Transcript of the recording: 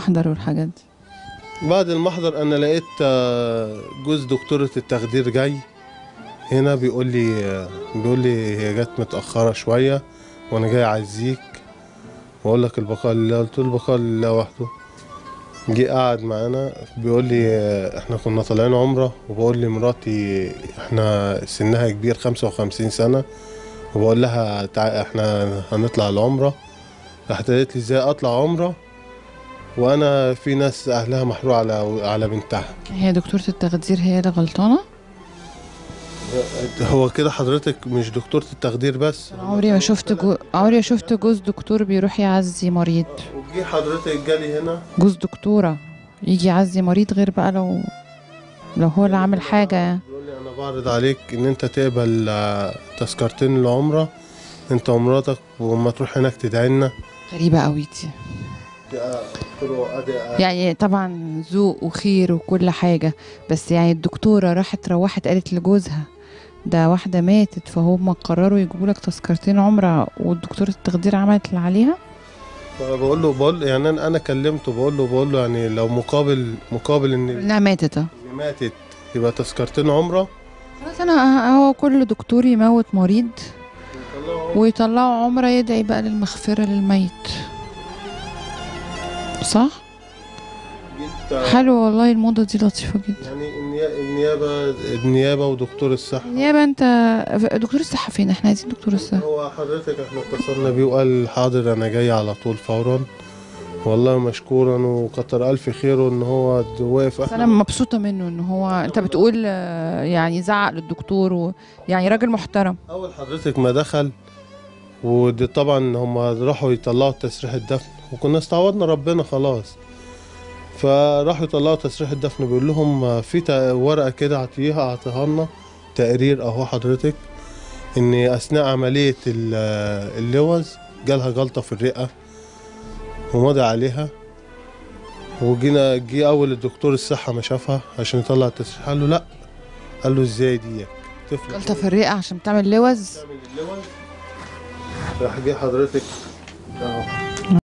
المحضر والحاجات دي بعد المحضر انا لقيت آه، جوز دكتورة التخدير جاي هنا بيقول لي آه، بيقول لي هي جت متأخرة شوية وانا جاي اعزيك واقول لك البقاء لله قلت له البقاء لله وحده جه قعد معانا بيقول لي آه، احنا كنا طالعين عمرة وبقول لي مراتي احنا سنها كبير 55 سنة وبقول لها تع- احنا هنطلع العمرة راحت قالت لي ازاي اطلع عمرة وانا في ناس اهلها محروق على على بنتها هي دكتورة التخدير هي اللي غلطانة هو كده حضرتك مش دكتورة التخدير بس أنا عمري ما شفت جو... عمري ما شفت جوز دكتور بيروح يعزي مريض وجي حضرتك جالي هنا جوز دكتورة يجي يعزي مريض غير بقى لو لو هو اللي عامل حاجة يعني بيقول لي انا بعرض عليك ان انت تقبل آه، تذكرتين العمرة انت ومراتك وما تروح هناك تدعي لنا غريبة قوي دي قلت له ادي آه، يعني طبعا ذوق وخير وكل حاجة بس يعني الدكتورة راحت روحت قالت لجوزها ده واحدة ماتت فهم قرروا يجيبوا لك تذكرتين عمرة والدكتورة التخدير عملت اللي عليها بقول له بقول يعني انا انا كلمته بقول له بقول له يعني لو مقابل مقابل ان انها ماتت اه اللي ماتت يبقى تذكرتين عمرة خلاص انا هو كل دكتور يموت مريض ويطلعوا عمرة يدعي بقى للمغفرة للميت صح؟ جيت آه، حلو والله الموضة دي لطيفة جدا يعني النيا- النيابة النيابة ودكتور الصحة نيابة انت دكتور الصحة فين؟ احنا عايزين دكتور الصحة هو حضرتك احنا اتصلنا بيه وقال حاضر انا جاي على طول فورا والله مشكورا وكتر الف خيره ان هو د- واقف بس انا احنا مبسوطة منه ان هو انت بتقول آه، يعني زعق للدكتور و... يعني راجل محترم اول حضرتك ما دخل ودي طبعا هم راحوا يطلعوا تسريح الدفن وكنا استعوضنا ربنا خلاص فراحوا يطلعوا تسريح الدفن بيقول لهم في تا- ورقه كده اعطيها اعطيها لنا تقرير اهو حضرتك ان اثناء عمليه ال- اللوز جالها جلطه في الرئه ومضى عليها وجينا جه اول الدكتور الصحه ما شافها عشان يطلع التسريح قال له لا قال له ازاي دي طفل جلطة في الرئة عشان بتعمل لوز تعمل اللوز راح جه حضرتك اهو